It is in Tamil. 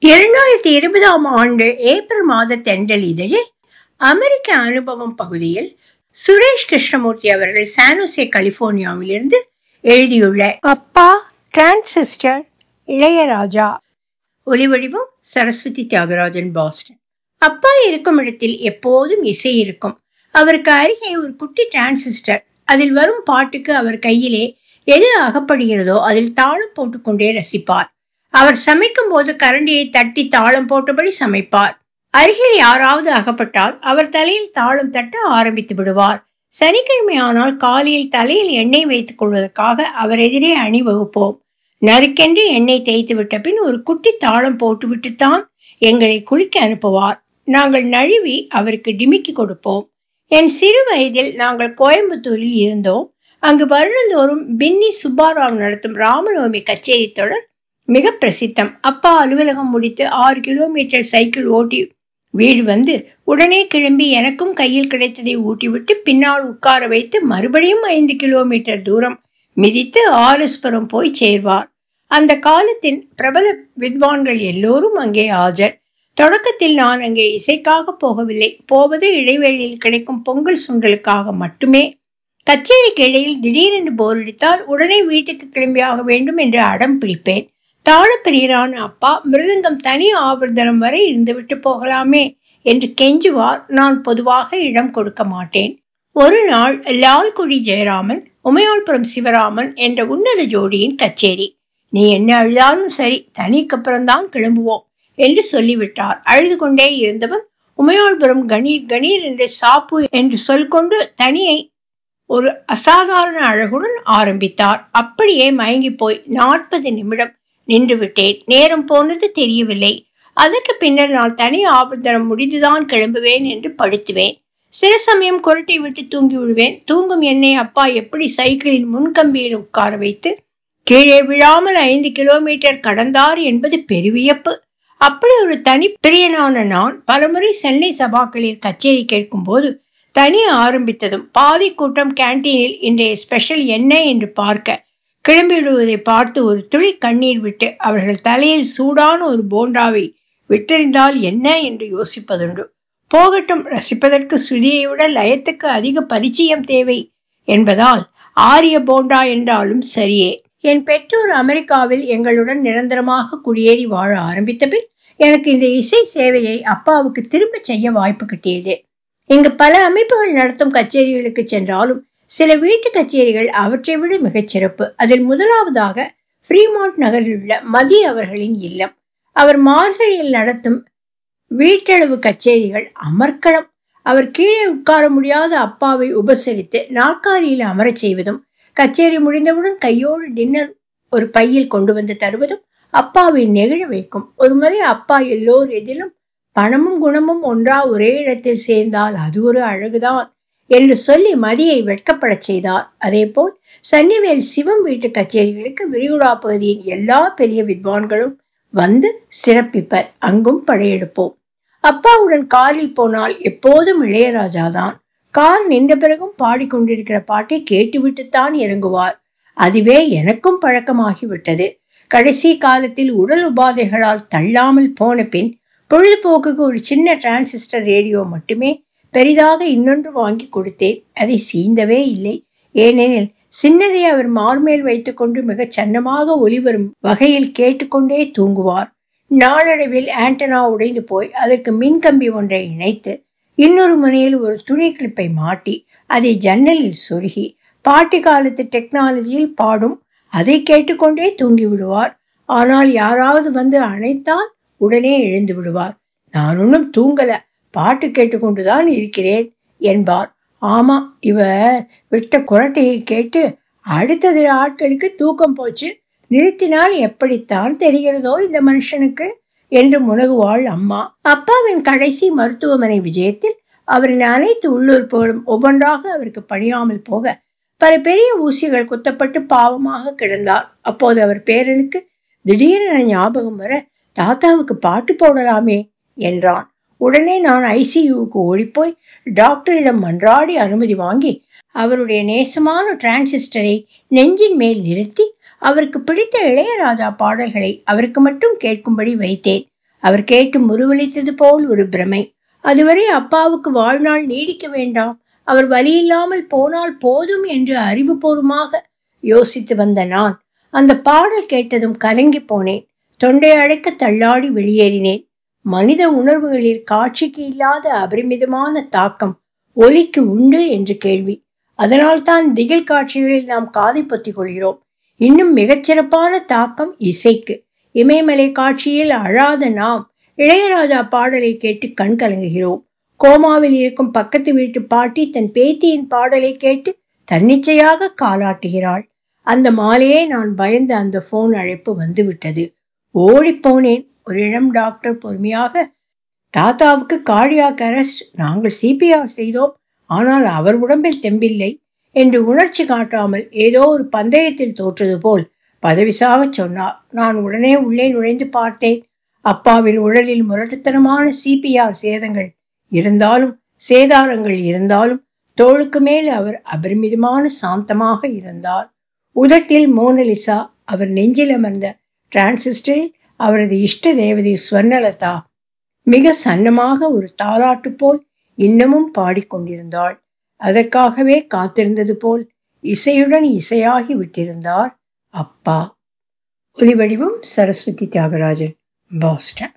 இரண்டாயிரத்தி இருபதாம் ஆண்டு ஏப்ரல் மாத தென்றல் இதழில் அமெரிக்க அனுபவம் பகுதியில் சுரேஷ் கிருஷ்ணமூர்த்தி அவர்கள் சானோசே கலிபோர்னியாவிலிருந்து எழுதியுள்ள அப்பா டிரான்சிஸ்டர் இளையராஜா ஒலிவடிவம் சரஸ்வதி தியாகராஜன் பாஸ்டன் அப்பா இருக்கும் இடத்தில் எப்போதும் இசை இருக்கும் அவருக்கு அருகே ஒரு குட்டி டிரான்சிஸ்டர் அதில் வரும் பாட்டுக்கு அவர் கையிலே எது அகப்படுகிறதோ அதில் தாளம் போட்டுக்கொண்டே ரசிப்பார் அவர் சமைக்கும் போது கரண்டியை தட்டி தாளம் போட்டபடி சமைப்பார் அருகில் யாராவது அகப்பட்டால் அவர் தலையில் தாளம் தட்ட ஆரம்பித்து விடுவார் சனிக்கிழமை ஆனால் காலையில் தலையில் எண்ணெய் வைத்துக் கொள்வதற்காக அவர் எதிரே அணிவகுப்போம் நறுக்கென்று எண்ணெய் தேய்த்து விட்ட பின் ஒரு குட்டி தாளம் போட்டுவிட்டுத்தான் எங்களை குளிக்க அனுப்புவார் நாங்கள் நழுவி அவருக்கு டிமிக்கி கொடுப்போம் என் சிறு வயதில் நாங்கள் கோயம்புத்தூரில் இருந்தோம் அங்கு வருடந்தோறும் பின்னி சுப்பாராவ் நடத்தும் ராமநவமி கச்சேரி தொடர் மிக பிரசித்தம் அப்பா அலுவலகம் முடித்து ஆறு கிலோமீட்டர் சைக்கிள் ஓட்டி வீடு வந்து உடனே கிளம்பி எனக்கும் கையில் கிடைத்ததை ஊட்டிவிட்டு பின்னால் உட்கார வைத்து மறுபடியும் ஐந்து கிலோமீட்டர் தூரம் மிதித்து ஆர்எஸ்புரம் போய் சேர்வார் அந்த காலத்தின் பிரபல வித்வான்கள் எல்லோரும் அங்கே ஆஜர் தொடக்கத்தில் நான் அங்கே இசைக்காக போகவில்லை போவது இடைவேளையில் கிடைக்கும் பொங்கல் சுண்டலுக்காக மட்டுமே கச்சேரிக்கு இடையில் திடீரென்று போரடித்தால் உடனே வீட்டுக்கு கிளம்பியாக வேண்டும் என்று அடம் பிடிப்பேன் தாழப்பெரியரான அப்பா மிருதங்கம் தனி ஆவர்த்தனம் வரை இருந்துவிட்டு போகலாமே என்று கெஞ்சுவார் நான் பொதுவாக இடம் கொடுக்க மாட்டேன் ஒரு நாள் லால்குடி ஜெயராமன் உமையாள்புரம் சிவராமன் என்ற உன்னத ஜோடியின் கச்சேரி நீ என்ன அழுதாலும் சரி தனிக்கப்புறம்தான் கிளம்புவோம் என்று சொல்லிவிட்டார் அழுது கொண்டே இருந்தவன் உமையாள்புரம் கணீர் கணீர் என்று சாப்பு என்று சொல்கொண்டு தனியை ஒரு அசாதாரண அழகுடன் ஆரம்பித்தார் அப்படியே மயங்கி போய் நாற்பது நிமிடம் நின்று விட்டேன் நேரம் போனது தெரியவில்லை அதற்கு பின்னர் நான் தனி ஆபத்தரம் முடிந்துதான் கிளம்புவேன் என்று படுத்துவேன் சில சமயம் குரட்டை விட்டு தூங்கி விடுவேன் தூங்கும் என்னை அப்பா எப்படி சைக்கிளின் முன்கம்பியில் உட்கார வைத்து கீழே விழாமல் ஐந்து கிலோமீட்டர் கடந்தார் என்பது பெருவியப்பு அப்படி ஒரு தனி பிரியனான நான் பலமுறை சென்னை சபாக்களில் கச்சேரி கேட்கும் போது தனி ஆரம்பித்ததும் பாதி கூட்டம் கேன்டீனில் இன்றைய ஸ்பெஷல் என்ன என்று பார்க்க கிளம்பிவிடுவதை பார்த்து ஒரு துளி கண்ணீர் விட்டு அவர்கள் தலையில் சூடான ஒரு போண்டாவை விட்டறிந்தால் என்ன என்று யோசிப்பதுண்டு போகட்டும் ரசிப்பதற்கு ஸ்ருதியை விட லயத்துக்கு அதிக பரிச்சயம் தேவை என்பதால் ஆரிய போண்டா என்றாலும் சரியே என் பெற்றோர் அமெரிக்காவில் எங்களுடன் நிரந்தரமாக குடியேறி வாழ ஆரம்பித்த பின் எனக்கு இந்த இசை சேவையை அப்பாவுக்கு திரும்ப செய்ய வாய்ப்பு கிட்டியது இங்கு பல அமைப்புகள் நடத்தும் கச்சேரிகளுக்கு சென்றாலும் சில வீட்டு கச்சேரிகள் அவற்றை விட மிகச் சிறப்பு அதில் முதலாவதாக ஃப்ரீமாண்ட் நகரில் உள்ள மதி அவர்களின் இல்லம் அவர் மார்கழியில் நடத்தும் வீட்டளவு கச்சேரிகள் அமர்க்களம் அவர் கீழே உட்கார முடியாத அப்பாவை உபசரித்து நாற்காலியில் அமரச் செய்வதும் கச்சேரி முடிந்தவுடன் கையோடு டின்னர் ஒரு பையில் கொண்டு வந்து தருவதும் அப்பாவை நெகிழ வைக்கும் ஒருமுறை அப்பா எல்லோர் எதிலும் பணமும் குணமும் ஒன்றா ஒரே இடத்தில் சேர்ந்தால் அது ஒரு அழகுதான் என்று சொல்லி மதியை வெட்கப்படச் செய்தார் அதேபோல் சன்னிவேல் சிவம் வீட்டு கச்சேரிகளுக்கு விரிகுடா பகுதியின் எல்லா பெரிய வித்வான்களும் வந்து சிறப்பிப்பர் அங்கும் படையெடுப்போம் அப்பாவுடன் காரில் போனால் எப்போதும் இளையராஜா தான் கார் நின்ற பிறகும் பாடிக்கொண்டிருக்கிற பாட்டை கேட்டுவிட்டுத்தான் இறங்குவார் அதுவே எனக்கும் பழக்கமாகிவிட்டது கடைசி காலத்தில் உடல் உபாதைகளால் தள்ளாமல் போன பின் பொழுதுபோக்குக்கு ஒரு சின்ன டிரான்சிஸ்டர் ரேடியோ மட்டுமே பெரிதாக இன்னொன்று வாங்கி கொடுத்தேன் அதை சீந்தவே இல்லை ஏனெனில் சின்னதை அவர் மார்மேல் வைத்துக்கொண்டு மிகச் சன்னமாக ஒலிவரும் வகையில் கேட்டுக்கொண்டே தூங்குவார் நாளடைவில் ஆண்டனா உடைந்து போய் அதற்கு மின்கம்பி ஒன்றை இணைத்து இன்னொரு முனையில் ஒரு துணி கிளிப்பை மாட்டி அதை ஜன்னலில் சொருகி பாட்டி காலத்து டெக்னாலஜியில் பாடும் அதை கேட்டுக்கொண்டே தூங்கி விடுவார் ஆனால் யாராவது வந்து அணைத்தால் உடனே எழுந்து விடுவார் நான் ஒன்றும் தூங்கல பாட்டு கேட்டுக்கொண்டுதான் இருக்கிறேன் என்பார் ஆமா இவர் விட்ட குரட்டையை கேட்டு அடுத்தது ஆட்களுக்கு தூக்கம் போச்சு நிறுத்தினால் எப்படித்தான் தெரிகிறதோ இந்த மனுஷனுக்கு என்று முனகுவாள் அம்மா அப்பாவின் கடைசி மருத்துவமனை விஜயத்தில் அவரின் அனைத்து உள்ளுறுப்புகளும் ஒவ்வொன்றாக அவருக்கு பணியாமல் போக பல பெரிய ஊசிகள் குத்தப்பட்டு பாவமாக கிடந்தார் அப்போது அவர் பேரனுக்கு திடீரென ஞாபகம் வர தாத்தாவுக்கு பாட்டு போடலாமே என்றான் உடனே நான் ஐசியூவுக்கு ஓடிப்போய் டாக்டரிடம் மன்றாடி அனுமதி வாங்கி அவருடைய நேசமான டிரான்சிஸ்டரை நெஞ்சின் மேல் நிறுத்தி அவருக்கு பிடித்த இளையராஜா பாடல்களை அவருக்கு மட்டும் கேட்கும்படி வைத்தேன் அவர் கேட்டு முருவளித்தது போல் ஒரு பிரமை அதுவரை அப்பாவுக்கு வாழ்நாள் நீடிக்க வேண்டாம் அவர் வலியில்லாமல் போனால் போதும் என்று அறிவுபூர்வமாக யோசித்து வந்த நான் அந்த பாடல் கேட்டதும் கலங்கி போனேன் தொண்டை அழைக்க தள்ளாடி வெளியேறினேன் மனித உணர்வுகளில் காட்சிக்கு இல்லாத அபரிமிதமான தாக்கம் ஒலிக்கு உண்டு என்று கேள்வி அதனால்தான் திகில் காட்சிகளில் நாம் காதை பொத்திக் கொள்கிறோம் இன்னும் மிகச்சிறப்பான தாக்கம் இசைக்கு இமயமலை காட்சியில் அழாத நாம் இளையராஜா பாடலை கேட்டு கண் கலங்குகிறோம் கோமாவில் இருக்கும் பக்கத்து வீட்டு பாட்டி தன் பேத்தியின் பாடலை கேட்டு தன்னிச்சையாக காலாட்டுகிறாள் அந்த மாலையே நான் பயந்த அந்த போன் அழைப்பு வந்துவிட்டது ஓடிப்போனேன் ஒரு இளம் டாக்டர் பொறுமையாக தாத்தாவுக்கு கார்டியாக் அரெஸ்ட் நாங்கள் சிபிஆர் செய்தோம் ஆனால் அவர் உடம்பில் தெம்பில்லை என்று உணர்ச்சி காட்டாமல் ஏதோ ஒரு பந்தயத்தில் தோற்றது போல் பதவிசாக சொன்னார் நான் உடனே உள்ளே நுழைந்து பார்த்தேன் அப்பாவின் உடலில் முரட்டுத்தனமான சிபிஆர் சேதங்கள் இருந்தாலும் சேதாரங்கள் இருந்தாலும் தோளுக்கு மேல் அவர் அபரிமிதமான சாந்தமாக இருந்தார் உதட்டில் மோனலிசா அவர் நெஞ்சில் அமர்ந்த டிரான்சிஸ்டரில் அவரது இஷ்ட தேவதை ஸ்வர்ணலதா மிக சன்னமாக ஒரு தாலாட்டு போல் இன்னமும் பாடிக்கொண்டிருந்தாள் அதற்காகவே காத்திருந்தது போல் இசையுடன் இசையாகி விட்டிருந்தார் அப்பா ஒலிவடிவம் சரஸ்வதி தியாகராஜன் பாஸ்டன்